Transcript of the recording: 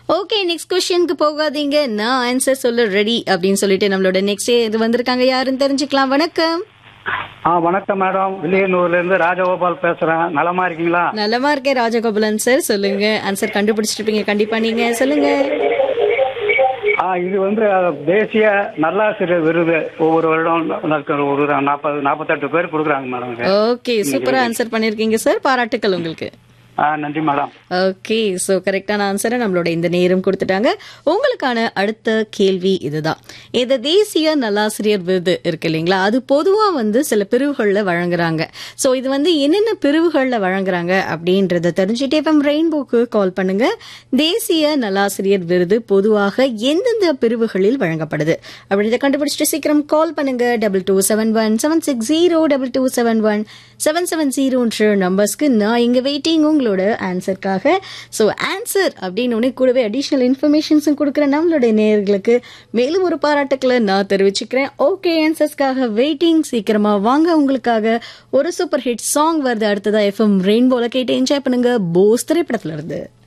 Okay next கொஸ்டினுக்கு போகாதீங்க நான் ஆன்சர் சொல்ல ரெடி அப்படின்னு சொல்லிட்டு நம்மளோட நெக்ஸ்ட் இது வந்திருக்காங்க யாருன்னு தெரிஞ்சுக்கலாம் வணக்கம் ஆ வணக்கம் மேடம் வில்லியனூர்ல இருந்து ராஜகோபால் பேசுறேன் நலமா இருக்கீங்களா நலமா இருக்கேன் ராஜகோபாலன் சார் சொல்லுங்க ஆன்சர் கண்டுபிடிச்சிருப்பீங்க கண்டிப்பா நீங்க சொல்லுங்க ஆ இது வந்து அஹ், தேசிய நல்லாசிரியர் விருது ஒவ்வொரு வருடம் நடக்கிற ஒரு நாற்பது நாற்பத்தெட்டு பேர் கொடுக்குறாங்க மேடம் இது. ஓகே சூப்பரா ஆன்சர் பண்ணிருக்கீங்க சார் பாராட்டுக்கள் உங்களுக்கு ஆ நன்றி மேடம் ஓகே ஸோ கரெக்டான ஆன்சரை நம்மளோட இந்த நேரம் கொடுத்துட்டாங்க உங்களுக்கான அடுத்த கேள்வி இதுதான் இந்த தேசிய நல்லாசிரியர் விருது இருக்கு இல்லைங்களா அது பொதுவாக வந்து சில பிரிவுகளில் வழங்குறாங்க ஸோ இது வந்து என்னென்ன பிரிவுகளில் வழங்குறாங்க அப்படின்றத தெரிஞ்சுட்டு எஃப்எம் ரெயின்போக்கு கால் பண்ணுங்க தேசிய நல்லாசிரியர் விருது பொதுவாக எந்தெந்த பிரிவுகளில் வழங்கப்படுது அப்படின்றத கண்டுபிடிச்சிட்டு சீக்கிரம் கால் பண்ணுங்க double two seven one seven six zero double two seven one seven seven ஜீரோன்ற நம்பர்ஸ்க்கு நான் இங்க வெயிட்டிங் உங்களோட ஆன்சருக்காக ஸோ ஆன்சர் அப்படின்னு உடனே கூடவே அடிஷ்னல் இன்ஃபர்மேஷன்ஸும் கொடுக்குற நம்மளுடைய நேயர்களுக்கு மேலும் ஒரு பாராட்டுக்களை நான் தெரிவிச்சுக்கிறேன் ஓகே ஆன்சர்ஸ்க்காக வெயிட்டிங் சீக்கிரமா வாங்க உங்களுக்காக ஒரு சூப்பர் ஹிட் சாங் வருது அடுத்ததா எஃப்எம் ரெயின்போல கேட்டு என்ஜாய் பண்ணுங்க போஸ் திரைப்படத்துல இருந்து